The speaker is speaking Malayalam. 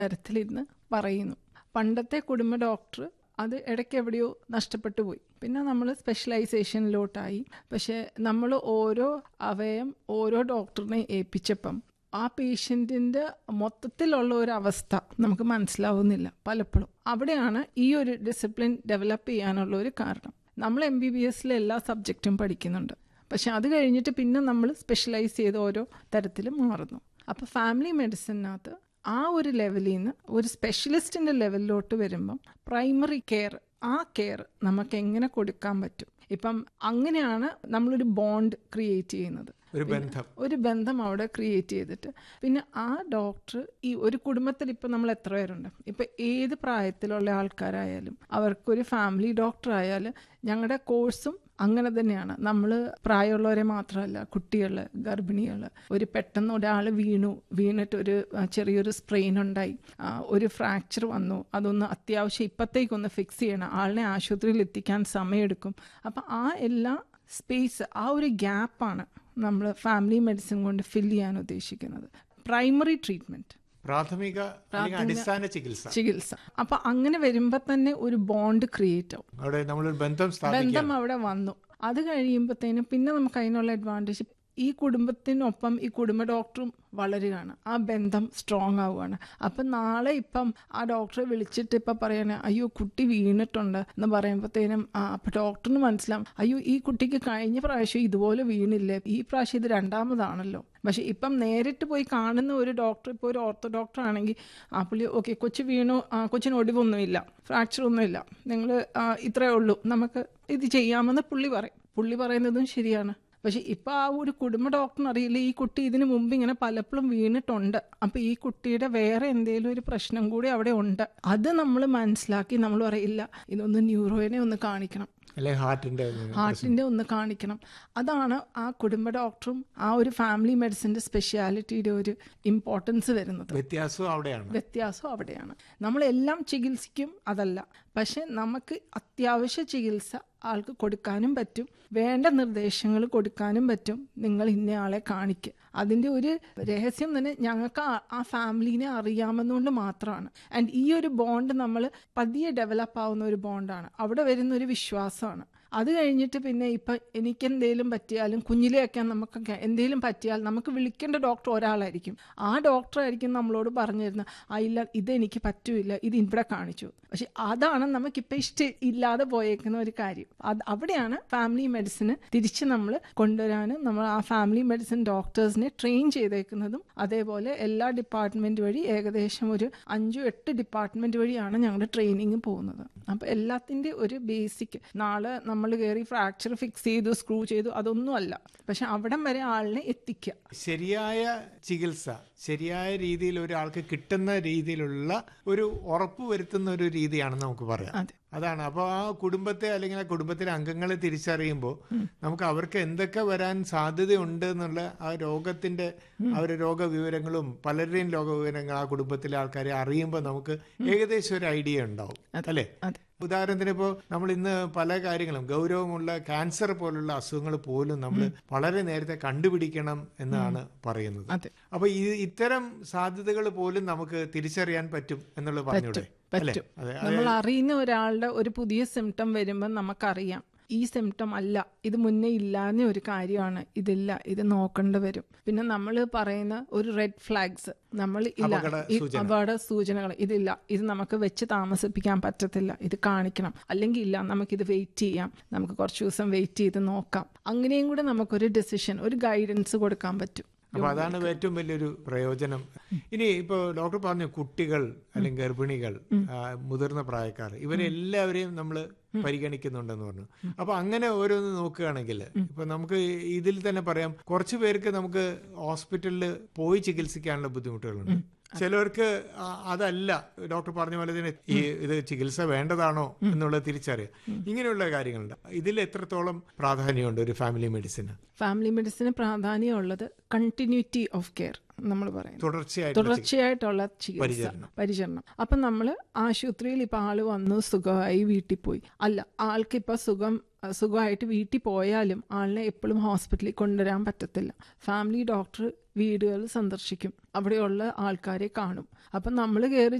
തരത്തിലിരുന്ന് പറയുന്നു പണ്ടത്തെ കുടുംബ ഡോക്ടർ അത് ഇടയ്ക്ക് എവിടെയോ നഷ്ടപ്പെട്ടു പോയി പിന്നെ നമ്മൾ സ്പെഷ്യലൈസേഷനിലോട്ടായി പക്ഷേ നമ്മൾ ഓരോ അവയം ഓരോ ഡോക്ടറിനെ ഏൽപ്പിച്ചപ്പം ആ പേഷ്യൻറ്റിൻ്റെ മൊത്തത്തിലുള്ള ഒരു അവസ്ഥ നമുക്ക് മനസ്സിലാവുന്നില്ല പലപ്പോഴും അവിടെയാണ് ഈ ഒരു ഡിസിപ്ലിൻ ഡെവലപ്പ് ചെയ്യാനുള്ള ഒരു കാരണം നമ്മൾ എം ബി ബി എസിലെ എല്ലാ സബ്ജക്റ്റും പഠിക്കുന്നുണ്ട് പക്ഷെ അത് കഴിഞ്ഞിട്ട് പിന്നെ നമ്മൾ സ്പെഷ്യലൈസ് ചെയ്ത് ഓരോ തരത്തിൽ മാറുന്നു അപ്പോൾ ഫാമിലി മെഡിസിനകത്ത് ആ ഒരു ലെവലിൽ നിന്ന് ഒരു സ്പെഷ്യലിസ്റ്റിൻ്റെ ലെവലിലോട്ട് വരുമ്പം പ്രൈമറി കെയർ ആ കെയർ നമുക്ക് എങ്ങനെ കൊടുക്കാൻ പറ്റും ഇപ്പം അങ്ങനെയാണ് നമ്മളൊരു ബോണ്ട് ക്രിയേറ്റ് ചെയ്യുന്നത് ഒരു ബന്ധം ഒരു ബന്ധം അവിടെ ക്രിയേറ്റ് ചെയ്തിട്ട് പിന്നെ ആ ഡോക്ടർ ഈ ഒരു കുടുംബത്തിൽ ഇപ്പം നമ്മൾ എത്ര പേരുണ്ട് ഇപ്പം ഏത് പ്രായത്തിലുള്ള ആൾക്കാരായാലും അവർക്കൊരു ഫാമിലി ഡോക്ടർ ആയാൽ ഞങ്ങളുടെ കോഴ്സും അങ്ങനെ തന്നെയാണ് നമ്മൾ പ്രായമുള്ളവരെ മാത്രമല്ല കുട്ടികൾ ഗർഭിണികൾ ഒരു പെട്ടെന്ന് ഒരാൾ വീണു വീണിട്ട് ഒരു ആ, ചെറിയൊരു സ്ട്രെയിൻ ഉണ്ടായി ആ, ഒരു ഫ്രാക്ചർ വന്നു അതൊന്ന് അത്യാവശ്യം ഇപ്പത്തേക്കൊന്ന് ഫിക്സ് ചെയ്യണം ആളിനെ ആശുപത്രിയിൽ എത്തിക്കാൻ സമയമെടുക്കും അപ്പം ആ എല്ലാ സ്പേസ് ആ ഒരു ഗ്യാപ്പാണ് നമ്മൾ ഫാമിലി മെഡിസിൻ കൊണ്ട് ഫില്ല് ചെയ്യാൻ ഉദ്ദേശിക്കുന്നത് പ്രൈമറി ട്രീറ്റ്മെൻറ്റ് പ്രാഥമിക അല്ലെങ്കിൽ അടിസ്ഥാന ചികിത്സ ചികിത്സ അപ്പം അങ്ങനെ വരുമ്പോൾ തന്നെ ഒരു ബോണ്ട് ക്രിയേറ്റ് ആവും അവിടെ നമ്മളൊരു ബന്ധം സ്ഥാപിക്കുക ബന്ധം അവിടെ വന്നു അത് കഴിയുമ്പോഴത്തേനും പിന്നെ നമുക്ക് അതിനുള്ള അഡ്വാൻറ്റേജ് ഈ കുടുംബത്തിനൊപ്പം ഈ കുടുംബ ഡോക്ടറും വളരുകയാണ് ആ ബന്ധം സ്ട്രോങ് ആവുകയാണ് അപ്പം നാളെ ഇപ്പം ആ ഡോക്ടറെ വിളിച്ചിട്ട് ഇപ്പം പറയണേ അയ്യോ കുട്ടി വീണിട്ടുണ്ട് എന്ന് പറയുമ്പോഴത്തേനും ആ അപ്പം ഡോക്ടറിന് മനസ്സിലാവും അയ്യോ ഈ കുട്ടിക്ക് കഴിഞ്ഞ പ്രാവശ്യം ഇതുപോലെ വീണില്ലേ ഈ പ്രാവശ്യം ഇത് രണ്ടാമതാണല്ലോ പക്ഷെ ഇപ്പം നേരിട്ട് പോയി കാണുന്ന ഒരു ഡോക്ടർ ഇപ്പോൾ ഒരു ഓർത്തോ ഡോക്ടർ ആണെങ്കിൽ ആ പുള്ളി ഓക്കെ കൊച്ചു വീണു ആ, കൊച്ചിന് ഒടിവൊന്നുമില്ല ഫ്രാക്ചർ ഒന്നുമില്ല നിങ്ങൾ ഇത്രയേ ഉള്ളൂ നമുക്ക് ഇത് ചെയ്യാമെന്ന് പുള്ളി പറയും പുള്ളി പറയുന്നതും ശരിയാണ് പക്ഷെ ഇപ്പം ആ ഒരു കുടുംബ ഡോക്ടറിന് അറിയില്ല ഈ കുട്ടി ഇതിനു മുമ്പ് ഇങ്ങനെ പലപ്പോഴും വീണിട്ടുണ്ട് അപ്പം ഈ കുട്ടിയുടെ വേറെ എന്തെങ്കിലും ഒരു പ്രശ്നം കൂടി അവിടെ ഉണ്ട് അത് നമ്മൾ മനസ്സിലാക്കി നമ്മൾ പറയില്ല ഇതൊന്ന് ന്യൂറോയിനെ ഒന്ന് കാണിക്കണം അല്ലെങ്കിൽ ഹാർട്ടിന്റെ ഹാർട്ടിൻ്റെ ഒന്ന് കാണിക്കണം അതാണ് ആ കുടുംബ ഡോക്ടറും ആ ഒരു ഫാമിലി മെഡിസിൻ്റെ സ്പെഷ്യാലിറ്റിയുടെ ഒരു ഇമ്പോർട്ടൻസ് വരുന്നത് വ്യത്യാസവും അവിടെയാണ് വ്യത്യാസം അവിടെയാണ് നമ്മളെല്ലാം ചികിത്സിക്കും അതല്ല പക്ഷെ നമുക്ക് അത്യാവശ്യ ചികിത്സ ആൾക്ക് കൊടുക്കാനും പറ്റും വേണ്ട നിർദ്ദേശങ്ങൾ കൊടുക്കാനും പറ്റും നിങ്ങൾ ഇന്നയാളെ കാണിക്കുക അതിൻ്റെ ഒരു രഹസ്യം തന്നെ ഞങ്ങൾക്ക് ആ- ആ ഫാമിലീനെ അറിയാമെന്നുകൊണ്ട് മാത്രമാണ് ആൻഡ് ഈ ഒരു ബോണ്ട് നമ്മൾ പതിയെ ഡെവലപ്പ് ആവുന്ന ഒരു ബോണ്ടാണ് അവിടെ വരുന്ന ഒരു വിശ്വാസമാണ് അത് കഴിഞ്ഞിട്ട് പിന്നെ ഇപ്പം എനിക്ക് എന്തെങ്കിലും പറ്റിയാലും കുഞ്ഞിലെയൊക്കെ നമുക്കൊക്കെ എന്തെങ്കിലും പറ്റിയാൽ നമുക്ക് വിളിക്കേണ്ട ഡോക്ടർ ഒരാളായിരിക്കും ആ ഡോക്ടറായിരിക്കും നമ്മളോട് പറഞ്ഞു തരുന്നത് ആ ഇല്ല ഇത് എനിക്ക് പറ്റൂല ഇത് ഇവിടെ കാണിച്ചു പക്ഷെ അതാണ് നമുക്കിപ്പോൾ ഇഷ്ട ഇല്ലാതെ പോയേക്കുന്ന ഒരു കാര്യം അത് അവിടെയാണ് ഫാമിലി മെഡിസിന് തിരിച്ച് നമ്മൾ കൊണ്ടുവരാനും നമ്മൾ ആ ഫാമിലി മെഡിസിൻ ഡോക്ടേഴ്സിനെ ട്രെയിൻ ചെയ്തേക്കുന്നതും അതേപോലെ എല്ലാ ഡിപ്പാർട്ട്മെന്റ് വഴി ഏകദേശം ഒരു അഞ്ചു എട്ട് ഡിപ്പാർട്ട്മെന്റ് വഴിയാണ് ഞങ്ങളുടെ ട്രെയിനിങ് പോകുന്നത് അപ്പോൾ എല്ലാത്തിൻ്റെ ഒരു ബേസിക് നാളെ നമ്മൾ കയറി ഫ്രാക്ചർ ഫിക്സ് ചെയ്തു സ്ക്രൂ ചെയ്തു അതൊന്നും അല്ല പക്ഷെ അവിടം വരെ ആളിനെ എത്തിക്കുക ശരിയായ ചികിത്സ ശരിയായ രീതിയിൽ ഒരാൾക്ക് കിട്ടുന്ന രീതിയിലുള്ള ഒരു ഉറപ്പ് വരുത്തുന്ന ഒരു രീതിയാണെന്ന് നമുക്ക് പറയാം അതെ അതാണ് അപ്പോൾ ആ കുടുംബത്തെ അല്ലെങ്കിൽ ആ കുടുംബത്തിലെ അംഗങ്ങളെ തിരിച്ചറിയുമ്പോൾ നമുക്ക് അവർക്ക് എന്തൊക്കെ വരാൻ സാധ്യതയുണ്ട് എന്നുള്ള ആ രോഗത്തിന്റെ അവരുടെ രോഗവിവരങ്ങളും പലരുടെയും രോഗവിവരങ്ങൾ ആ കുടുംബത്തിലെ ആൾക്കാരെ അറിയുമ്പോൾ നമുക്ക് ഏകദേശം ഒരു ഐഡിയ ഉണ്ടാവും അല്ലേ അതെ ഉദാഹരണത്തിന് ഇപ്പോൾ നമ്മൾ ഇന്ന് പല കാര്യങ്ങളും ഗൗരവമുള്ള ക്യാൻസർ പോലുള്ള അസുഖങ്ങൾ പോലും നമ്മൾ വളരെ നേരത്തെ കണ്ടുപിടിക്കണം എന്നാണ് പറയുന്നത് അതെ അപ്പൊ ഈ ഇത്തരം സാധ്യതകൾ പോലും നമുക്ക് തിരിച്ചറിയാൻ പറ്റും എന്നുള്ളത് പറഞ്ഞൂടെ അല്ലേ പറ്റും അതെ നമ്മൾ അറിയുന്ന ഒരാളുടെ ഒരു പുതിയ സിംറ്റം വരുമ്പോൾ നമുക്കറിയാം ഈ സിംറ്റം അല്ല ഇത് മുന്നേ ഇല്ലാന്ന ഒരു കാര്യമാണ് ഇതില്ല ഇത് നോക്കേണ്ടി വരും പിന്നെ നമ്മൾ പറയുന്ന ഒരു റെഡ് ഫ്ലാഗ്സ് നമ്മൾ ഇല്ല അപകട ഈ സൂചന. അപകട സൂചനകൾ ഇതില്ല ഇത് നമുക്ക് വെച്ച് താമസിപ്പിക്കാൻ പറ്റത്തില്ല ഇത് കാണിക്കണം അല്ലെങ്കിൽ ഇല്ല നമുക്കിത് വെയിറ്റ് ചെയ്യാം നമുക്ക് കുറച്ച് ദിവസം വെയിറ്റ് ചെയ്ത് നോക്കാം അങ്ങനെയും കൂടെ നമുക്കൊരു ഡെസിഷൻ ഒരു ഗൈഡൻസ് കൊടുക്കാൻ പറ്റും അപ്പൊ അതാണ് ഏറ്റവും വലിയൊരു പ്രയോജനം ഇനി ഇപ്പൊ ഡോക്ടർ പറഞ്ഞു കുട്ടികൾ അല്ലെങ്കിൽ ഗർഭിണികൾ ആ, മുതിർന്ന പ്രായക്കാർ ഇവരെല്ലാവരെയും നമ്മൾ പരിഗണിക്കുന്നുണ്ടെന്ന് പറഞ്ഞു അപ്പൊ അങ്ങനെ ഓരോന്ന് നോക്കുകയാണെങ്കിൽ ഇപ്പൊ നമുക്ക് ഇതിൽ തന്നെ പറയാം കുറച്ചു പേർക്ക് നമുക്ക് ഹോസ്പിറ്റലിൽ പോയി ചികിത്സിക്കാനുള്ള ബുദ്ധിമുട്ടുകളുണ്ട് ചിലർക്ക് ആ, അതല്ല ഡോക്ടർ പറഞ്ഞ പോലെ തന്നെ ഈ ഇത് ചികിത്സ വേണ്ടതാണോ എന്നുള്ളത് തിരിച്ചറിയാം ഇങ്ങനെയുള്ള കാര്യങ്ങളുണ്ട് ഇതിൽ എത്രത്തോളം പ്രാധാന്യമുണ്ട് ഒരു ഫാമിലി മെഡിസിന് ഫാമിലി മെഡിസിന് പ്രാധാന്യമുള്ളത് കണ്ടിന്യൂറ്റി ഓഫ് കെയർ നമ്മൾ പറയുന്നത് തുടർച്ചയായിട്ട് തുടർച്ചയായിട്ടുള്ള ചികിത്സ പരിചരണം. പരിചരണം അപ്പം നമ്മൾ ആശുപത്രിയിൽ ഇപ്പം ആള് വന്നു സുഖമായി വീട്ടിൽ പോയി അല്ല ആൾക്ക് ഇപ്പം സുഖം സുഖമായിട്ട് വീട്ടിൽ പോയാലും ആളിനെ എപ്പോഴും ഹോസ്പിറ്റലിൽ കൊണ്ടുവരാൻ പറ്റത്തില്ല ഫാമിലി ഡോക്ടർ വീടുകൾ സന്ദർശിക്കും അവിടെയുള്ള ആൾക്കാരെ കാണും അപ്പം നമ്മൾ കയറി